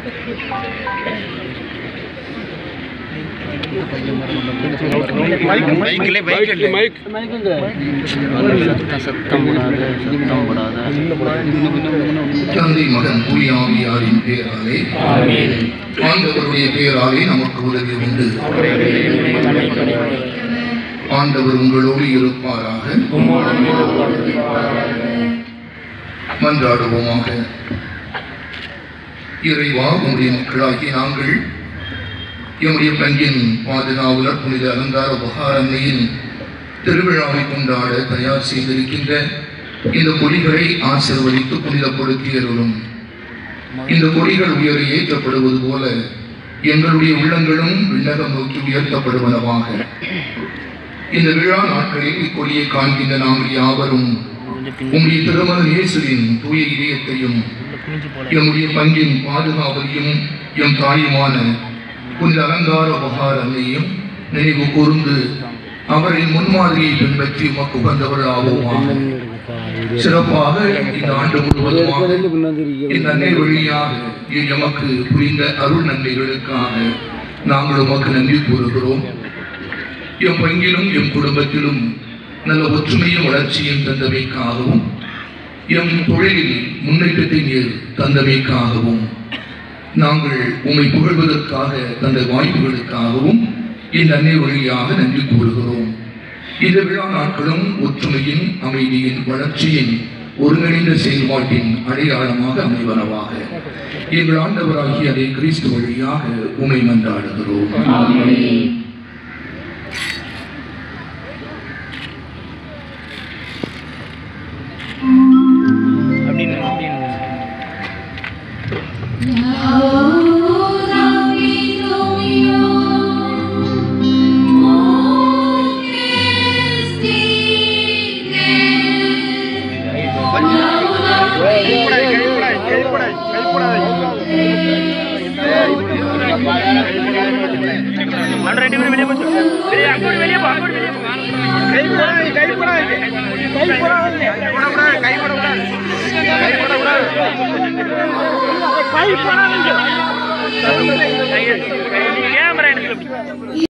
பைக்கில் பைக்கில் மைக் சத்தம் போடாத சத்தம் போடாத தந்தை மகன் தூயாவியாரின் பேராலே ஆண்டவருடைய பேராலே நமக்கு உதவி உண்டு ஆண்டவர் உங்களோடு இருப்பாராக மன்றாடுவோமாக இறைவா உங்களுடைய மக்களாகிய நாங்கள் எம்முடைய பங்கின் பாதுகாவலர் புனித அலங்கார உபகாரண்மையின் திருவிழாவை கொண்டாட தயார் செய்திருக்கின்ற இந்த கொடிகளை ஆசிர்வதித்து புனிதப்படுத்தியருளும் இந்த கொடிகள் உயர ஏற்றப்படுவது போல எங்களுடைய உள்ளங்களும் விண்ணகம் நோக்கி உயர்த்தப்படுவனவாக இந்த விழா நாட்களில் இக்கொடியை காண்கின்ற நாங்கள் யாவரும் உம்முடைய திருமண இயேசுவின் தூய இதயத்தையும் எம்முடைய பங்கின் பாதுகாவலையும் எம் தாயுமான புனித அலங்கார உபகார அன்னையும் நினைவு கூர்ந்து அவரின் முன்மாதிரியை பின்பற்றி உமக்கு உகந்தவர்கள் ஆவோமாக சிறப்பாக இந்த ஆண்டு முழுவதுமாக இந்த அன்னை வழியாக நீர் எமக்கு புரிந்த அருள் நன்மைகளுக்காக நாங்கள் உமக்கு நன்றி கூறுகிறோம் எம் பங்கிலும் எம் குடும்பத்திலும் நல்ல ஒற்றுமையும் வளர்ச்சியும் தந்தமைக்காகவும் எம் தொழிலில் முன்னேற்றத்தை நீர் தந்தமைக்காகவும் நாங்கள் உம்மை புகழ்வதற்காக தந்த வாய்ப்புகளுக்காகவும் இந்த அன்னை வழியாக நன்றி கூறுகிறோம் இந்த விழா நாட்களும் ஒற்றுமையின் அமைதியின் வளர்ச்சியின் ஒருங்கிணைந்த செயல்பாட்டின் அடையாளமாக அமைவனவாக எங்கள் ஆண்டவராகிய அதை கிறிஸ்து வழியாக உமை மன்றாடுகிறோம் அப்படின்னு அப்படின்னு ரெண்டு பேரும் வெளியே போச்சு வெளியே அங்கோடு வெளியே போ அங்கோடு வெளியே போ கை போடாது கை போடாது கை போடாது கை போடாது கை போடாது கை போடாது கை போடாது கேமரா எடுத்து